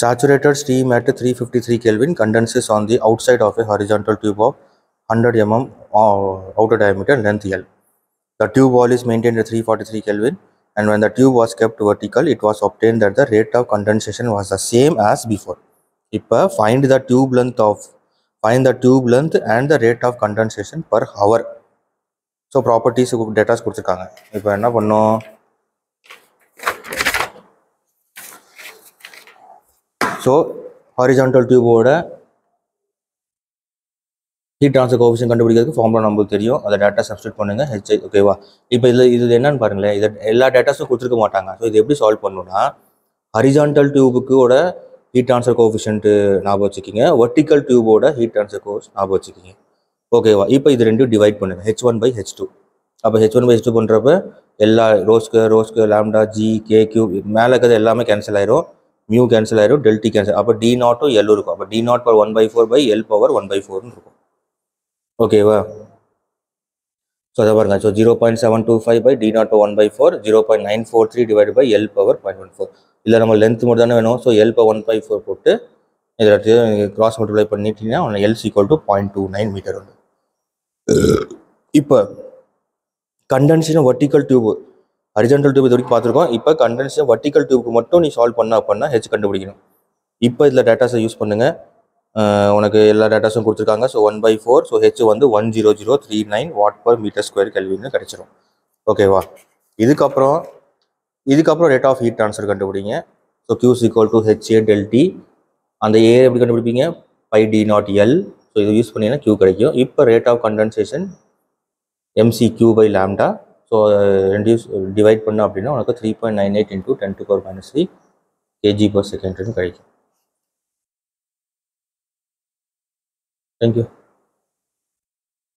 Saturated steam at 353 Kelvin condenses on the outside of a horizontal tube of 100 mm uh, outer diameter length L. The tube wall is maintained at 343 Kelvin and when the tube was kept vertical, it was obtained that the rate of condensation was the same as before. இப்போ find the tube length of find the tube length and the rate of condensation per hour. So properties datas கொடுத்துருக்காங்க இப்போ என்ன பண்ணோம் so horizontal டியூபோட heat transfer coefficient கண்டுபிடிக்கிறதுக்கு formula நம்மளுக்கு தெரியும் அந்த டேட்டா சப்ஸ்டியூட் பண்ணுங்க ஹெச்ஐ ஓகேவா இப்போ இதில் இது என்னன்னு பாருங்களேன் இது எல்லா டேட்டாஸும் கொடுத்துருக்க மாட்டாங்க ஸோ இது எப்படி சால்வ் பண்ணணும்னா ஹரிஜான்டல் டியூபுக்கோட ஹீட் ட்ரான்ஸ்ஃபர் கோஃபிஷன்ட்டு ஞாபகம் வச்சுக்கிங்க வெர்டிக்கல் டியூபோட ஹீட் ட்ரான்ஸ்ஃபர் கோர்ஸ் ஞாபகம் வச்சுக்கிங்க ஓகேவா இப்போ இது ரெண்டும் டிவைட் பண்ணுங்க H one by H two அப்போ H one by H two பண்ணுறப்ப எல்லா ரோஸ்க்கு ரோஸ்க்கு லேம்டா ஜி கே கியூ மேலே இருக்கிறது எல்லாமே கேன்சல் ஆயிரும் மியூ கேன்சல் ஆயிரும் டெல்டி கேன்சல் அப்போ டி நாட்டும் எல் இருக்கும் அப்போ T naught power one by four by L power one by ஃபோர்னு இருக்கும் ஓகேவா ஸோ அதை பாருங்க so zero point seven two five by T naught one by four zero point nine four three divide by L power point one four இல்லை நம்ம length மட்டும் தானே வேணும் so L power one by four போட்டு இதில் cross multiply பண்ணிட்டீங்கன்னா L equal to point two nine metre வந்து இப்போ condensation vertical tube horizontal tube இது வரைக்கும் பார்த்துருக்கோம் இப்போ கண்டென்ஷன் வர்டிக்கல் டியூப்க்கு மட்டும் நீ சால்வ் பண்ண அப்படின்னா ஹெச் கண்டுபிடிக்கணும் இப்போ இதில் டேட்டாஸை யூஸ் பண்ணுங்க அஹ் உனக்கு எல்லா டேட்டாஸும் கொடுத்துருக்காங்க so one by four so H வந்து one zero zero three nine watt per metre square கெல்வின்னு கிடைச்சிரும் ஓகேவா இதுக்கப்புறம் இதுக்கப்புறம் ரேட் ஆஃப் ஹீட் ட்ரான்ஸ்ஃபர் கண்டுபிடிங்க so Q's equal to HA delta T அந்த ஏ எப்படி கண்டுபிடிப்பீங்க by T naught L so இது யூஸ் பண்ணீங்கன்னா கியூ கிடைக்கும் இப்போ rate of condensation MC Q by lambda so reduce divide பண்ண அப்படின்னா உனக்கு three point nine eight into ten to power minus three kg per செகண்ட்னு கிடைக்கும் தேங்க்யூ